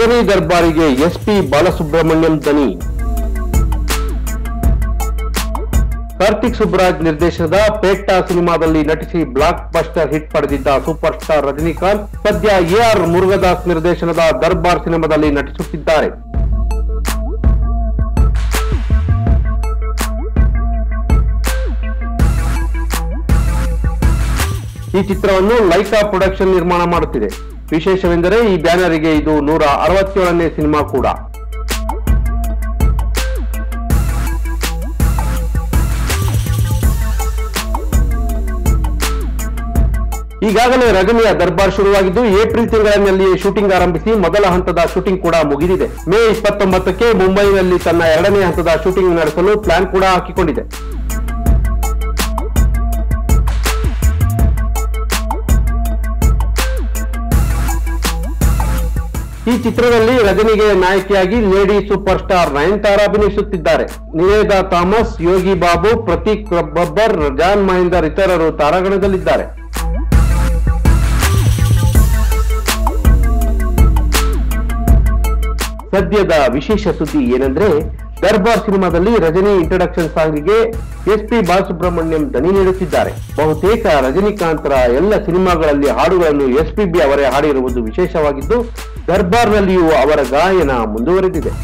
Rajani ದರ್ಬಾರಿಗೆ SP Balasubrahmanyam ದನಿ ಕಾರ್ತಿಕ್ ಸುಬ್ರಾಜ್ ನಿರ್ದೇಶನದ ಪೇಟ್ಟಾ ಸಿನಿಮಾದಲ್ಲಿ ನಟಿಸಿ ಬ್ಲಾಕ್ ಬಸ್ಟರ್ ಹಿಟ್ ಪಡೆದಿದ್ದ ಸೂಪರ್ ಸ್ಟಾರ್ ರಜನಿಕಾಂತ್ ಸದ್ಯ ಎಆರ್ ಮುರುಗದಾಸ್ ನಿರ್ದೇಶನದ ದರ್ಬಾರ್ ಸಿನಿಮಾದಲ್ಲಿ ನಟಿಸುತ್ತಿದ್ದಾರೆ ಈ ಚಿತ್ರವನ್ನು ಲೈಕಾ ಪ್ರೊಡಕ್ಷನ್ ನಿರ್ಮಾಣ ಮಾಡುತ್ತಿದೆ ವಿಶೇಷವೆಂದರೆ ಈ ಬ್ಯಾನರಿಗೆ ಇದು ನೂರ ಅರವತ್ತೇಳನೇ ಸಿನಿಮಾ ಕೂಡ ಈಗಾಗಲೇ ರಜನಿಯ ದರ್ಬಾರ್ ಶುರುವಾಗಿದ್ದು ಏಪ್ರಿಲ್ ತಿಂಗಳಿನಲ್ಲಿಯೇ ಶೂಟಿಂಗ್ ಆರಂಭಿಸಿ ಮೊದಲ ಹಂತದ ಶೂಟಿಂಗ್ ಕೂಡ ಮುಗಿದಿದೆ ಮೇ ಇಪ್ಪತ್ತೊಂಬತ್ತಕ್ಕೆ ಮುಂಬೈನಲ್ಲಿ ತನ್ನ ಎರಡನೇ ಹಂತದ ಶೂಟಿಂಗ್ ನಡೆಸಲು ಪ್ಲಾನ್ ಕೂಡ ಹಾಕಿಕೊಂಡಿದೆ ಈ ಚಿತ್ರದಲ್ಲಿ ರಜನಿಗೆ ನಾಯಕಿಯಾಗಿ ಲೇಡಿ ಸೂಪರ್ ಸ್ಟಾರ್ ನಯನತಾರಾ ಅಭಿನಯಿಸುತ್ತಿದ್ದಾರೆ ನಿವೇದಾ ಥಾಮಸ್ ಯೋಗಿ ಬಾಬು ಪ್ರತೀಕ್ ಬಬ್ಬರ್ ಜಾನ್ ಮಹೇಂದರ್ ಇತರರು ತಾರಾಗಣದಲ್ಲಿದ್ದಾರೆ ಸದ್ಯದ ವಿಶೇಷ ಸುದ್ದಿ ಏನಂದ್ರೆ ದರ್ಬಾರ್ ಸಿನಿಮಾದಲ್ಲಿ ರಜನಿ ಇಂಟ್ರಡಕ್ಷನ್ ಸಾಂಗ್ಗೆ ಎಸ್ ಪಿ ಬಾಲಸುಬ್ರಹ್ಮಣ್ಯಂ ದನಿ ನೀಡುತ್ತಿದ್ದಾರೆ ಬಹುತೇಕ ರಜನಿಕಾಂತರ ಎಲ್ಲ ಸಿನಿಮಾಗಳಲ್ಲಿ ಹಾಡುಗಳನ್ನು ಎಸ್ ಪಿ ಬಿ ಅವರೇ ಹಾಡಿರುವುದು ವಿಶೇಷವಾಗಿದ್ದು ದರ್ಬಾರ್ನಲ್ಲಿಯೂ ಅವರ ಗಾಯನ ಮುಂದುವರೆದಿದೆ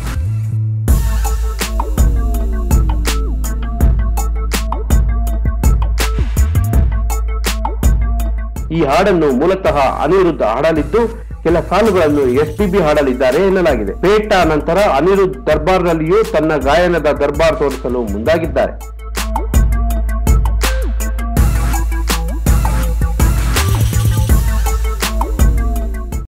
ಈ ಹಾಡನ್ನು ಮೂಲತಃ ಅನಿರುದ್ಧ ಹಾಡಲಿದ್ದು ಕೆಲ ಸಾಲುಗಳನ್ನು ಎಸ್ ಪಿ ಬಿ ಹಾಡಲಿದ್ದಾರೆ ಎನ್ನಲಾಗಿದೆ ಪೇಟಾ ನಂತರ ಅನಿರುದ್ಧ್ ದರ್ಬಾರ್ನಲ್ಲಿಯೂ ತನ್ನ ಗಾಯನದ ದರ್ಬಾರ್ ತೋರಿಸಲು ಮುಂದಾಗಿದ್ದಾರೆ